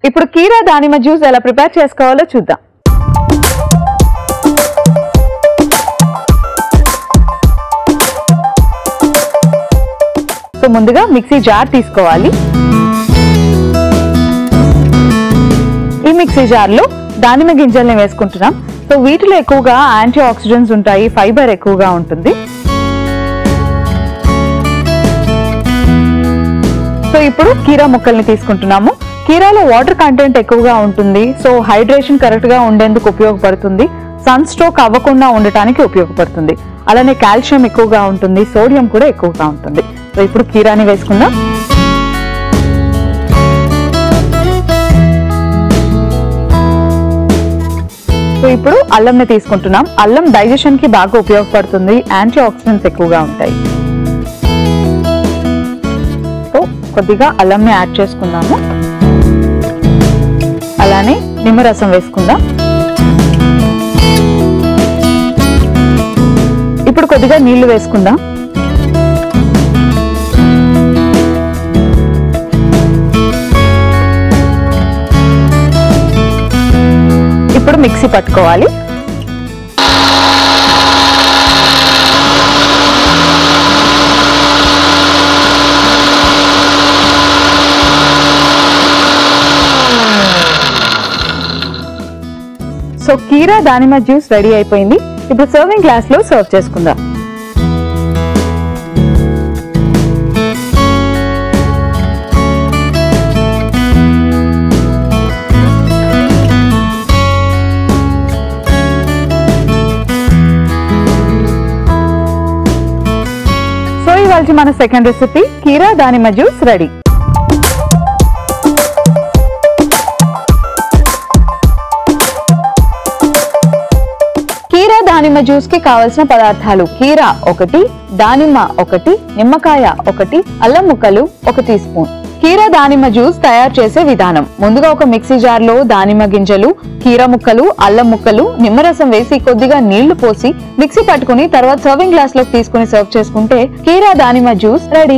ఇప్పుడు కీరా దానిమ్మ జ్యూస్ ఎలా ప్రిపేర్ చేసుకోవాలో చూద్దాం సో ముందుగా మిక్సీ జార్ తీసుకోవాలి ఈ మిక్సీ జార్లో దానిమ్మ గింజల్ని వేసుకుంటున్నాం సో వీటిలో ఎక్కువగా యాంటీ ఆక్సిడెంట్స్ ఉంటాయి ఫైబర్ ఎక్కువగా ఉంటుంది సో ఇప్పుడు కీరా ముక్కల్ని తీసుకుంటున్నాము కీరాలో వాటర్ కంటెంట్ ఎక్కువగా ఉంటుంది సో హైడ్రేషన్ కరెక్ట్ గా ఉండేందుకు ఉపయోగపడుతుంది సన్ స్ట్రోక్ అవ్వకుండా ఉండటానికి ఉపయోగపడుతుంది అలానే కాల్షియం ఎక్కువగా ఉంటుంది సోడియం కూడా ఎక్కువగా ఉంటుంది సో ఇప్పుడు కీరాని వేసుకుందాం సో ఇప్పుడు అల్లంని తీసుకుంటున్నాం అల్లం డైజెషన్ కి బాగా ఉపయోగపడుతుంది యాంటీ ఆక్సిడెంట్స్ ఎక్కువగా ఉంటాయి సో కొద్దిగా అల్లంని యాడ్ చేసుకుందాము అలానే నిమ్మరసం వేసుకుందాం ఇప్పుడు కొద్దిగా నీళ్లు వేసుకుందాం ఇప్పుడు మిక్సీ పట్టుకోవాలి సో కీరా దానిమ్మ జ్యూస్ రెడీ అయిపోయింది ఇప్పుడు సర్వింగ్ గ్లాస్ లో సర్వ్ చేసుకుందాం సో ఇవాళ మన సెకండ్ రెసిపీ కీరా దానిమ్మ జ్యూస్ రెడీ కీరా దానిమ్మ జ్యూస్ కి కావలసిన పదార్థాలు కీరా ఒకటి దానిమ్మ ఒకటి నిమ్మకాయ ఒకటి అల్లం ముక్కలు ఒక టీ స్పూన్ కీరా దానిమ్మ జ్యూస్ తయారు చేసే విధానం ముందుగా ఒక మిక్సీ జార్ లో దానిమ్మ గింజలు కీరా ముక్కలు అల్లం ముక్కలు నిమ్మరసం వేసి కొద్దిగా నీళ్లు పోసి మిక్సీ పట్టుకుని తర్వాత సర్వింగ్ గ్లాస్ లోకి తీసుకుని సర్వ్ చేసుకుంటే కీరా దానిమ్మ జ్యూస్ రెడీ